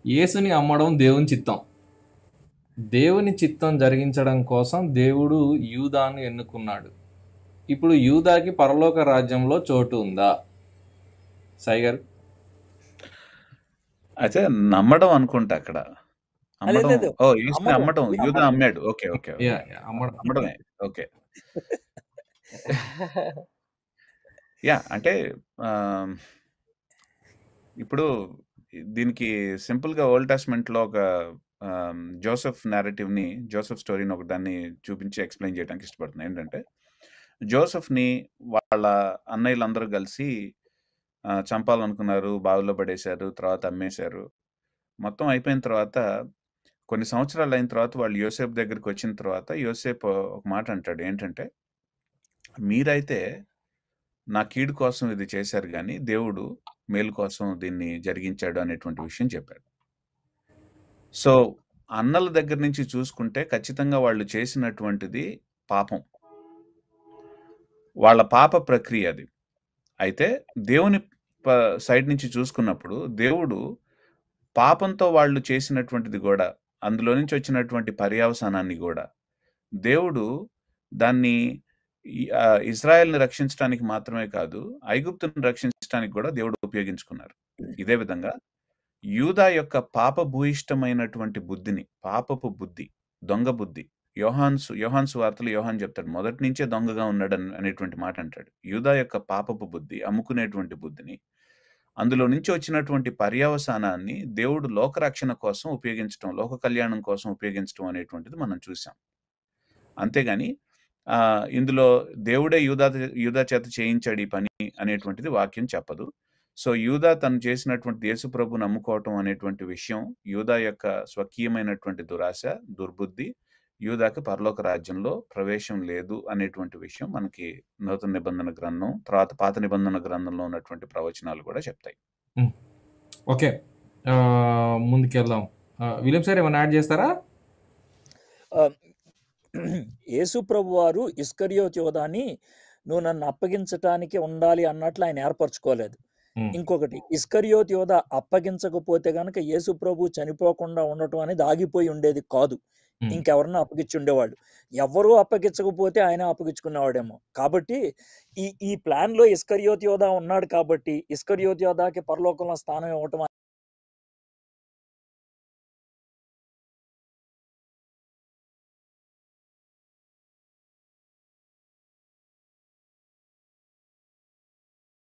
యేసుని అమ్మడం దేవుని చిత్తం దేవుని చిత్తం జరిగించడం కోసం దేవుడు యూదాను ఎన్నుకున్నాడు ఇప్పుడు యూదాకి పరలోక రాజ్యంలో చోటు ఉందా సైగర్ అయితే నమ్మడం అనుకుంటా అక్కడ లేదు అమ్మడం లేదు ఓ యేసుని అమ్మడం అమ్మడం యూదా యూదా అమ్మాడు okay okay okay yeah yeah, అమ్మడం అమ్మడమే ఓకే యా అంటే ఆ, ఇప్పుడు దీనికి సింపుల్గా ఓల్డ్ టెస్ట్మెంట్లో ఒక ఆ, జోసెఫ్ నేరేటివ్ని జోసెఫ్ స్టోరీని ఒక దాన్ని చూపించి ఎక్స్ప్లెయిన్ చేయడానికి ఇష్టపడుతున్నాను ఏంటంటే జోసెఫ్ని వాళ్ళ అన్నయ్యలందరూ కలిసి ఆ, చంపాలనుకున్నారు బావిలో పడేశారు తర్వాత అమ్మేశారు మొత్తం అయిపోయిన తర్వాత కొన్ని సంవత్సరాలు అయిన తర్వాత వాళ్ళు యోసేపు దగ్గరికి వచ్చిన తర్వాత యోసేపు ఒక మాట అంటాడు ఏంటంటే మీరైతే నా కీడు కోసం ఇది చేశారు కానీ దేవుడు మేలు కోసం దీన్ని జరిగించాడు అనేటువంటి విషయం చెప్పాడు సో అన్నల దగ్గర నుంచి చూసుకుంటే ఖచ్చితంగా వాళ్ళు చేసినటువంటిది పాపం వాళ్ళ పాప ప్రక్రియ అది అయితే దేవుని ప- సైడ్ నుంచి చూసుకున్నప్పుడు దేవుడు పాపంతో వాళ్ళు చేసినటువంటిది కూడా అందులో నుంచి వచ్చినటువంటి పర్యావసానాన్ని కూడా దేవుడు దాన్ని ఈ- ఆ, ఇజ్రాయెల్ని రక్షించడానికి మాత్రమే కాదు ఐగుప్తుని రక్షించడానికి కూడా దేవుడు ఉపయోగించుకున్నారు ఇదే విధంగా యూదా యొక్క పాప భూయిష్టమైనటువంటి బుద్ధిని పాపపు బుద్ధి దొంగ బుద్ధి యోహాన్స్ యోహాన్స్ వార్తలు యోహాన్ చెప్తాడు మొదటి నుంచే దొంగగా ఉన్నాడు అన్- అనేటువంటి మాట అంటాడు యూదా యొక్క పాపపు బుద్ధి అమ్ముకునేటువంటి బుద్ధిని అందులో నుంచి వచ్చినటువంటి పర్యవసానాన్ని దేవుడు లోకరక్షణ కోసం ఉపయోగించడం లోక కళ్యాణం కోసం ఉపయోగించడం అనేటువంటిది మనం చూసాం అంతేగాని ఆ, ఇందులో దేవుడే యూదా యూదా చేత చేయించాడు ఈ పని అనేటువంటిది వాక్యం చెప్పదు సో యూదా తను చేసినటువంటి యేసు ప్రభు నమ్ముకోవటం అనేటువంటి విషయం యూదా యొక్క స్వకీయమైనటువంటి దురాశ దుర్బుద్ధి యూదాకి పరలోక రాజ్యంలో ప్రవేశం లేదు అనేటువంటి విషయం మనకి నూతన నిబంధన గ్రంథం తర్వాత పాత నిబంధన గ్రంథంలో ఉన్నటువంటి ప్రవచనాలు కూడా చెప్తాయి ఉమ్, ఓకే ఆ, ముందుకెళ్దాం ఆ, విలియం సార్ ఏమైనా యాడ్ చేస్తారా ఆ, యేసు ప్రభు వారు ఇస్కరియోత్ యోధాని నువ్వు నన్ను అప్పగించటానికి ఉండాలి అన్నట్లు ఆయన ఏర్పరచుకోలేదు ఉమ్, ఇంకొకటి ఇస్కరియోత్ యోధ అప్పగించకపోతే గనక యేసు ప్రభు చనిపోకుండా ఉండటం అనేది ఆగిపోయి ఉండేది కాదు ఉమ్, ఇంకెవరన్నా అప్పగించి ఉండేవాళ్ళు ఎవరూ అప్పగించకపోతే ఆయన అప్పగించుకునేవాడేమో కాబట్టి ఈ ఈ ప్లాన్ లో ఇస్కరియోత్ యోధ ఉన్నాడు కాబట్టి ఇస్కరియోత్ యోధాకి పరలోకంలో స్థానం ఇవ్వటం